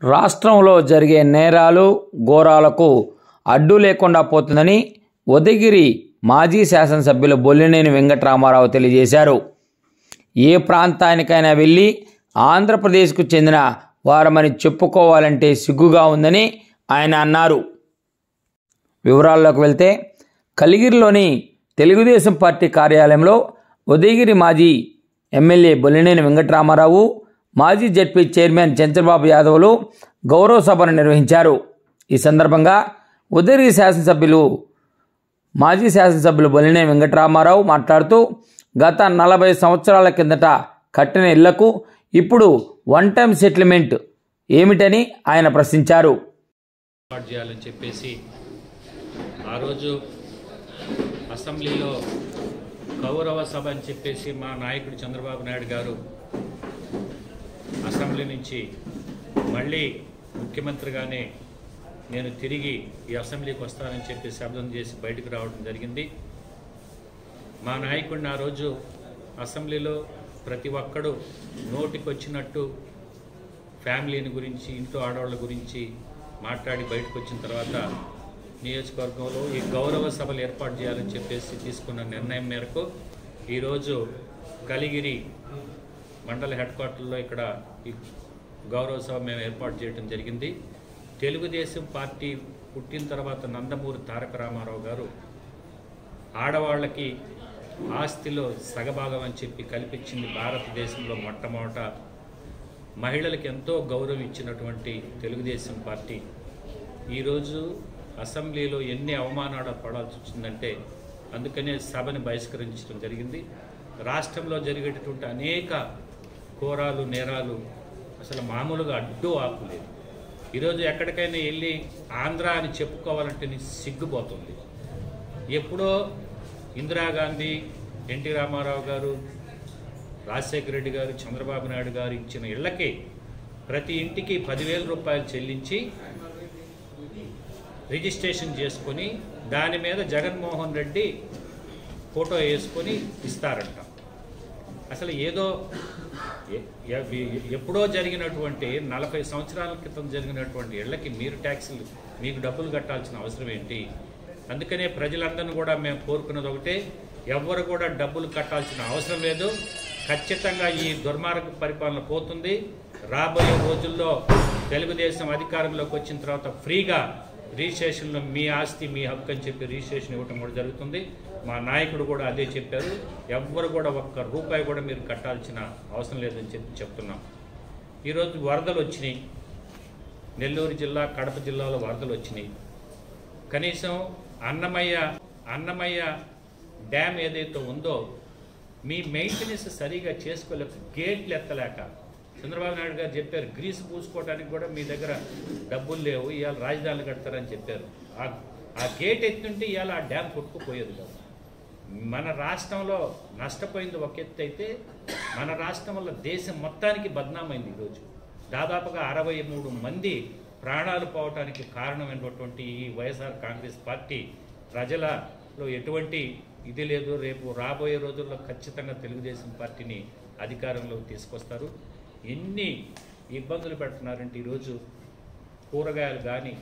రాష్ట్రంలో జరిగే నేరాలు ఘోరాలకు అడ్డు లేకుండా పోతుందని ఉదయగిరి మాజీ శాసనసభ్యులు బొల్లినేని వెంకటరామారావు తెలియజేశారు ఏ ప్రాంతానికైనా వెళ్ళి ఆంధ్రప్రదేశ్కు చెందిన వారమని చెప్పుకోవాలంటే సిగ్గుగా ఉందని ఆయన అన్నారు వివరాల్లోకి వెళ్తే కలిగిరిలోని తెలుగుదేశం పార్టీ కార్యాలయంలో ఉదయగిరి మాజీ ఎమ్మెల్యే బొల్లినేని వెంకటరామారావు మాజీ జడ్పీ చైర్మన్ చంద్రబాబు యాదవ్లు గౌరవ సభను నిర్వహించారు ఈ సందర్భంగా ఉదయగిరి శాసనసభ్యులు మాజీ శాసనసభ్యులు బొల్లినేని వెంకటరామారావు మాట్లాడుతూ గత నలభై సంవత్సరాల కిందట కట్టిన ఇళ్లకు ఇప్పుడు వన్ టైం సెటిల్మెంట్ ఏమిటని ఆయన ప్రశ్నించారు ఏర్పాటు చేయాలని చెప్పేసి ఆ రోజు అసెంబ్లీలో కౌరవ సభ అని చెప్పేసి మా నాయకుడు చంద్రబాబు నాయుడు గారు అసెంబ్లీ నుంచి మళ్ళీ ముఖ్యమంత్రిగానే నేను తిరిగి ఈ అసెంబ్లీకి వస్తానని చెప్పి శబ్దం చేసి బయటకు రావడం జరిగింది మా నాయకుడిని ఆ రోజు అసెంబ్లీలో ప్రతి ఒక్కడు నోటికొచ్చినట్టు ఫ్యామిలీని గురించి ఇంట్లో ఆడవాళ్ళ గురించి మాట్లాడి బయటకు వచ్చిన తర్వాత నియోజకవర్గంలో ఈ గౌరవ సభలు ఏర్పాటు చేయాలని చెప్పేసి తీసుకున్న నిర్ణయం మేరకు ఈరోజు కలిగిరి మండల హెడ్ క్వార్టర్లో ఇక్కడ ఈ గౌరవ సభ మేము ఏర్పాటు చేయడం జరిగింది తెలుగుదేశం పార్టీ పుట్టిన తర్వాత నందమూరి తారక రామారావు గారు ఆడవాళ్ళకి ఆస్తిలో సగభాగం అని చెప్పి కల్పించింది భారతదేశంలో మొట్టమొదట మహిళలకు ఎంతో గౌరవం ఇచ్చినటువంటి తెలుగుదేశం పార్టీ ఈరోజు అసెంబ్లీలో ఎన్ని అవమానాలు పడాల్సి వచ్చిందంటే అందుకనే సభని బహిష్కరించడం జరిగింది రాష్ట్రంలో జరిగేటటువంటి అనేక ఘోరాలు నేరాలు అసలు మామూలుగా అడ్డు ఆపులేదు ఈరోజు ఎక్కడికైనా వెళ్ళి ఆంధ్ర అని చెప్పుకోవాలంటే నీ సిగ్గుపోతుంది ఎప్పుడో ఇందిరాగాంధీ ఎన్టీ రామారావు గారు రాజశేఖర రెడ్డి గారు చంద్రబాబు నాయుడు గారు ఇచ్చిన ఇళ్లకి ప్రతి ఇంటికి పదివేల రూపాయలు చెల్లించి రిజిస్ట్రేషన్ చేసుకొని దాని మీద జగన్మోహన్ రెడ్డి ఫోటో వేసుకొని ఇస్తారంట అసలు ఏదో ఎ- ఎ- ఎప్పుడో జరిగినటువంటి నలభై సంవత్సరాల క్రితం జరిగినటువంటి ఇళ్లకి మీరు ట్యాక్సులు మీకు డబ్బులు కట్టాల్సిన అవసరం ఏంటి అందుకనే ప్రజలందరినీ కూడా మేము కోరుకున్నది ఒకటే ఎవ్వరు కూడా డబ్బులు కట్టాల్సిన అవసరం లేదు ఖచ్చితంగా ఈ దుర్మార్గ పరిపాలన పోతుంది రాబోయే రోజుల్లో తెలుగుదేశం అధికారంలోకి వచ్చిన తర్వాత ఫ్రీగా రిజిస్ట్రేషన్లో మీ ఆస్తి మీ హక్కు అని చెప్పి రిజిస్ట్రేషన్ ఇవ్వటం కూడా జరుగుతుంది మా నాయకుడు కూడా అదే చెప్పారు ఎవ్వరు కూడా ఒక్క రూపాయి కూడా మీరు కట్టాల్సిన అవసరం లేదని చెప్పి చెప్తున్నాం ఈరోజు వరదలు వచ్చినాయి నెల్లూరు జిల్లా కడప జిల్లాలో వరదలు వచ్చినాయి కనీసం అన్నమయ్య అన్నమయ్య డ్యామ్ ఏదైతే ఉందో మీ మెయింటెనెన్స్ సరిగా చేసుకోలేక గేట్లు ఎత్తలేక చంద్రబాబు నాయుడు గారు చెప్పారు గ్రీస్ పూసుకోవడానికి కూడా మీ దగ్గర డబ్బులు లేవు ఇవాళ రాజధానులు కడతారని చెప్పారు ఆ ఆ గేట్ ఎత్తుంటే ఇవాళ ఆ డ్యామ్ కొట్టుకుపోయేది కదా మన రాష్ట్రంలో నష్టపోయింది ఒక ఎత్తు అయితే మన రాష్ట్రం వల్ల దేశం మొత్తానికి బద్నామైంది ఈరోజు దాదాపుగా అరవై మూడు మంది ప్రాణాలు పోవటానికి కారణమైనటువంటి ఈ వైఎస్ఆర్ కాంగ్రెస్ పార్టీ ప్రజలలో ఎటువంటి ఇది లేదు రేపు రాబోయే రోజుల్లో ఖచ్చితంగా తెలుగుదేశం పార్టీని అధికారంలోకి తీసుకొస్తారు ఎన్ని ఇబ్బందులు పెడుతున్నారంటే ఈరోజు కూరగాయలు కానీ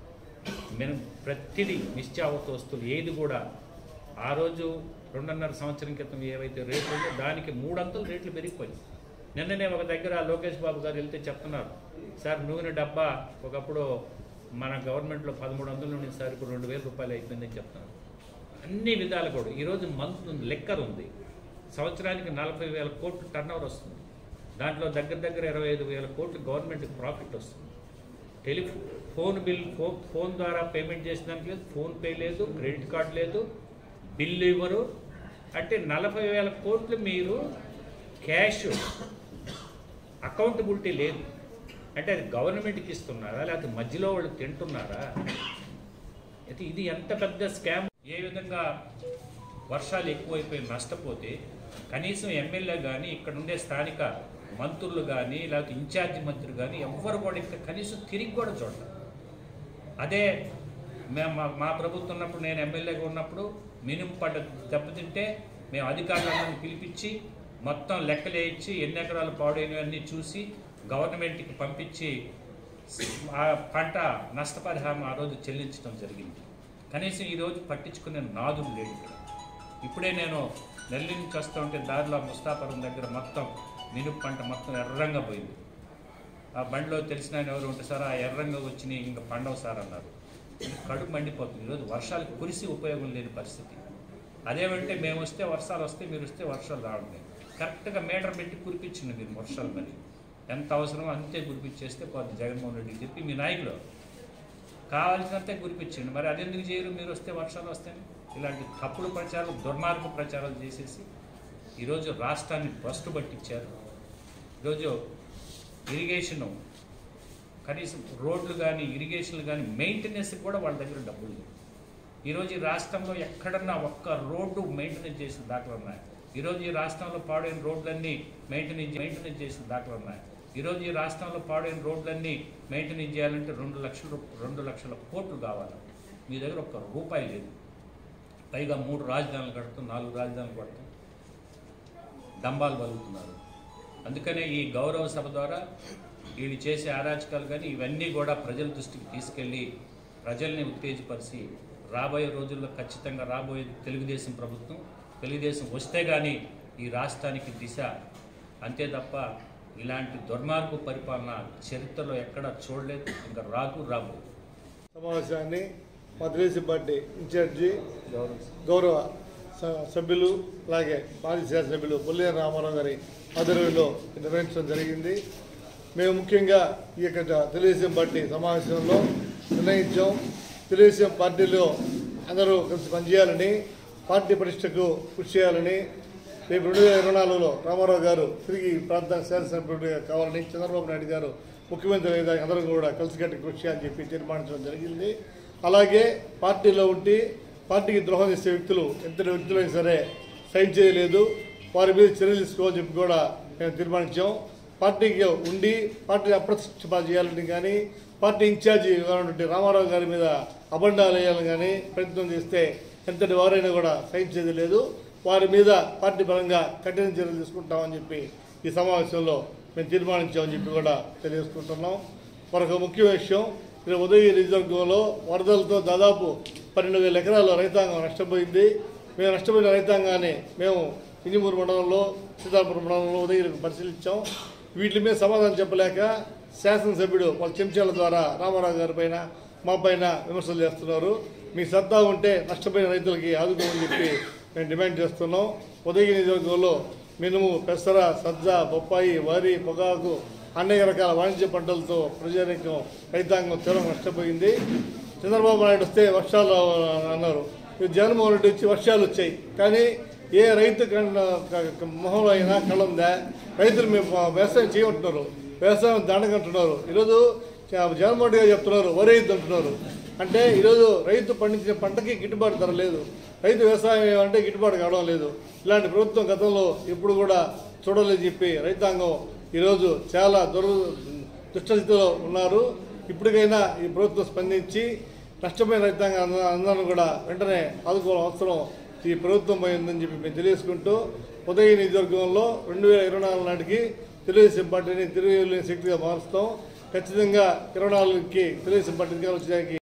మేము ప్రతిదీ నిశ్చావత వస్తువులు ఏది కూడా ఆ రోజు రెండున్నర సంవత్సరం క్రితం ఏవైతే రేట్లు ఉందో దానికి మూడంతలు రేట్లు పెరిగిపోయి నిన్ననే ఒక దగ్గర లోకేష్ బాబు గారు వెళ్తే చెప్తున్నారు సార్ నూనె డబ్బా ఒకప్పుడు మన గవర్నమెంట్లో పదమూడు వందల నుండి సార్ ఇప్పుడు రెండు వేల రూపాయలు అయిపోయిందని చెప్తున్నారు అన్ని విధాలు కూడా ఈరోజు మంత్ లెక్కర్ ఉంది సంవత్సరానికి నలభై వేల కోట్లు టర్న్ వస్తుంది దాంట్లో దగ్గర దగ్గర ఇరవై ఐదు వేల కోట్లు గవర్నమెంట్కి ప్రాఫిట్ వస్తుంది telephone phone bill phone phone ద్వారా పేమెంట్ చేసడానికి లేదు ఫోన్ పే లేదు క్రెడిట్ కార్డు లేదు బిల్లు ఇవ్వరు అంటే నలభై వేల కోట్లు మీరు క్యాష్ అకౌంటబిలిటీ లేదు అంటే అది గవర్నమెంట్కి ఇస్తున్నారా లేకపోతే మధ్యలో వాళ్ళు తింటున్నారా అయితే ఇది ఎంత పెద్ద స్కామ్ ఏ విధంగా వర్షాలు ఎక్కువైపోయి నష్టపోతే కనీసం ఎమ్మెల్యే కానీ ఇక్కడ ఉండే స్థానిక మంత్రులు కానీ లేకపోతే ఇన్ఛార్జి మంత్రులు కానీ ఎవ్వరు కూడా ఇక్కడ కనీసం తిరిగి కూడా చూడలేదు అదే మేము మా- మా ప్రభుత్వం ఉన్నప్పుడు నేను ఎమ్మెల్యేగా ఉన్నప్పుడు మినిమం పడ్డ దెబ్బతింటే మేము అధికారులందరినీ పిలిపించి మొత్తం లెక్కలేయించి ఎన్ని ఎకరాలు పాడైనవన్నీ చూసి గవర్నమెంట్కి పంపించి ఆ పంట నష్టపరిహారం ఆ రోజు చెల్లించడం జరిగింది కనీసం ఈరోజు పట్టించుకునే నాదుడు లేడు ఇక్కడ ఇప్పుడే నేను నెల్లి నుంచి వస్తూ ఉంటే దారిలో ముస్తాపురం దగ్గర మొత్తం మినుపు పంట మొత్తం ఎర్రంగా పోయింది ఆ బండిలో తెలిసిన ఆయన ఎవరు ఉంటే సార్ ఆ ఎర్రంగా వచ్చినాయి ఇంకా పండవు సార్ అన్నారు కడుపు మండిపోతుంది ఈరోజు వర్షాలకు కురిసి ఉపయోగం లేని పరిస్థితి అదేమంటే మేము వస్తే వర్షాలు వస్తే మీరు వస్తే వర్షాలు రావడం కరెక్ట్గా మీటర్ పెట్టి కురిపించింది మీరు వర్షాలు మరి ఎంత అవసరమో అంతే కురిపించేస్తే పోతుంది జగన్మోహన్ రెడ్డి చెప్పి మీ నాయకులు కావాల్సినంతే కురిపించండి మరి అదెందుకు చేయరు మీరు వస్తే వర్షాలు వస్తాయి ఇలాంటి తప్పుడు ప్రచారం దుర్మార్గ ప్రచారాలు చేసేసి ఈరోజు రాష్ట్రాన్ని భ్రష్టు పట్టించారు ఈరోజు ఇరిగేషను కనీసం రోడ్లు కానీ ఇరిగేషన్లు కానీ మెయింటెనెన్స్ కూడా వాళ్ళ దగ్గర డబ్బులు లేవు ఈరోజు ఈ రాష్ట్రంలో ఎక్కడన్నా ఒక్క రోడ్డు మెయింటెనెన్స్ చేసిన దాఖలు ఉన్నాయి ఈరోజు ఈ రాష్ట్రంలో పాడైన రోడ్లన్నీ మెయింటెనెన్స్ మెయింటెనెన్స్ చేసిన దాఖలు ఉన్నాయి ఈరోజు ఈ రాష్ట్రంలో పాడైన రోడ్లన్నీ మెయింటెనెన్స్ చేయాలంటే రెండు లక్షలు రెండు లక్షల కోట్లు కావాలి మీ దగ్గర ఒక్క రూపాయి లేదు పైగా మూడు రాజధానులు కడతాం నాలుగు రాజధానులు కడతాం డంబాలు బలుగుతున్నారు అందుకనే ఈ గౌరవ సభ ద్వారా వీళ్ళు చేసే అరాచకాలు కానీ ఇవన్నీ కూడా ప్రజల దృష్టికి తీసుకెళ్ళి ప్రజల్ని ఉత్తేజపరిచి రాబోయే రోజుల్లో ఖచ్చితంగా రాబోయే తెలుగుదేశం ప్రభుత్వం తెలుగుదేశం వస్తే కానీ ఈ రాష్ట్రానికి దిశ అంతే తప్ప ఇలాంటి దుర్మార్గు పరిపాలన చరిత్రలో ఎక్కడా చూడలేదు ఇంకా రాకు రాబోదు సమావేశాన్ని మా తెలుగుదేశం పార్టీ ఇన్ఛార్జి గౌరవ స- సభ్యులు అలాగే మాజీ శాసనసభ్యులు బొల్లేరు రామారావు గారి ఆధ్వర్యంలో నిర్వహించడం జరిగింది మేము ముఖ్యంగా ఈ యొక్క తెలుగుదేశం పార్టీ సమావేశంలో నిర్ణయించాం తెలుగుదేశం పార్టీలో అందరూ కలిసి పనిచేయాలని పార్టీ ప్రతిష్టకు కృషి చేయాలని రేపు రెండు వేల ఇరవై నాలుగులో రామారావు గారు తిరిగి ప్రాంత శాసనసభ్యుడిగా కావాలని చంద్రబాబు నాయుడు గారు ముఖ్యమంత్రి అయ్యేదాకా అందరూ కూడా కలిసికట్టి కృషి అని చెప్పి తీర్మానించడం జరిగింది అలాగే పార్టీలో ఉండి పార్టీకి ద్రోహం చేసే వ్యక్తులు ఎంతటి వ్యక్తులైనా సరే సైన్ చేయలేదు వారి మీద చర్యలు తీసుకోవాలని చెప్పి కూడా మేము తీర్మానించాం పార్టీకి ఉండి పార్టీని అప్రతిష్ట చేయాలని కానీ పార్టీ ఇన్ఛార్జి ఉన్నటువంటి రామారావు గారి మీద అబండాలు వేయాలని కానీ ప్రయత్నం చేస్తే ఎంతటి వారైనా కూడా సహించేది లేదు వారి మీద పార్టీ పరంగా కఠిన చర్యలు తీసుకుంటామని చెప్పి ఈ సమావేశంలో మేము తీర్మానించామని చెప్పి కూడా తెలియజేసుకుంటున్నాం మరొక ముఖ్య విషయం ఇక్కడ ఉదయ నియోజకవర్గంలో వరదలతో దాదాపు పన్నెండు వేల ఎకరాల రైతాంగం నష్టపోయింది మేము నష్టపోయిన రైతాంగాన్ని మేము ఇంజమూరు మండలంలో సీతాపురం మండలంలో ఉదయగిరికి పరిశీలించాం వీటి మీద సమాధానం చెప్పలేక శాసనసభ్యుడు వాళ్ళ చెంచాల ద్వారా రామారావు గారి పైన మా పైన విమర్శలు చేస్తున్నారు మీ సత్తా ఉంటే నష్టపోయిన రైతులకి ఆదుకోమని చెప్పి మేము డిమాండ్ చేస్తున్నాం ఉదయగిరి నియోజకవర్గంలో మినుము పెసర సజ్జ బొప్పాయి వరి పొగాకు అనేక రకాల వాణిజ్య పంటలతో ప్రజానికం రైతాంగం తీవ్రంగా నష్టపోయింది చంద్రబాబు నాయుడు వస్తే వర్షాలు అన్నారు ఈ జగన్మోహన్ రెడ్డి వచ్చి వర్షాలు వచ్చాయి కానీ ఏ రైతు కన్న క- మొహంలో అయినా కళ్ళుందా రైతులు మేము వ్యవసాయం చేయమంటున్నారు వ్యవసాయం దండకంటున్నారు ఈరోజు చ- జగన్మోహన్ రెడ్డి గారు చెప్తున్నారు వరి రైతు అంటున్నారు అంటే ఈరోజు రైతు పండించిన పంటకి గిట్టుబాటు ధర లేదు రైతు వ్యవసాయం అంటే గిట్టుబాటు కావడం లేదు ఇలాంటి ప్రభుత్వం గతంలో ఎప్పుడు కూడా చూడలేదని చెప్పి రైతాంగం ఈరోజు చాలా దుర్ దుష్టస్థితిలో ఉన్నారు ఇప్పటికైనా ఈ ప్రభుత్వం స్పందించి నష్టపోయిన రైతాంగం అంద- అందరూ కూడా వెంటనే ఆదుకోవాల్సిన అవసరం ఈ ప్రభుత్వం పై ఉందని చెప్పి మేము తెలియజేసుకుంటూ ఉదయ నియోజకవర్గంలో రెండు వేల ఇరవై నాలుగు నాటికి తెలుగుదేశం పార్టీని తిరుగులేని శక్తిగా మారుస్తాం ఖచ్చితంగా ఇరవై నాలుగుకి తెలుగుదేశం పార్టీ అధికారం వచ్చేదానికి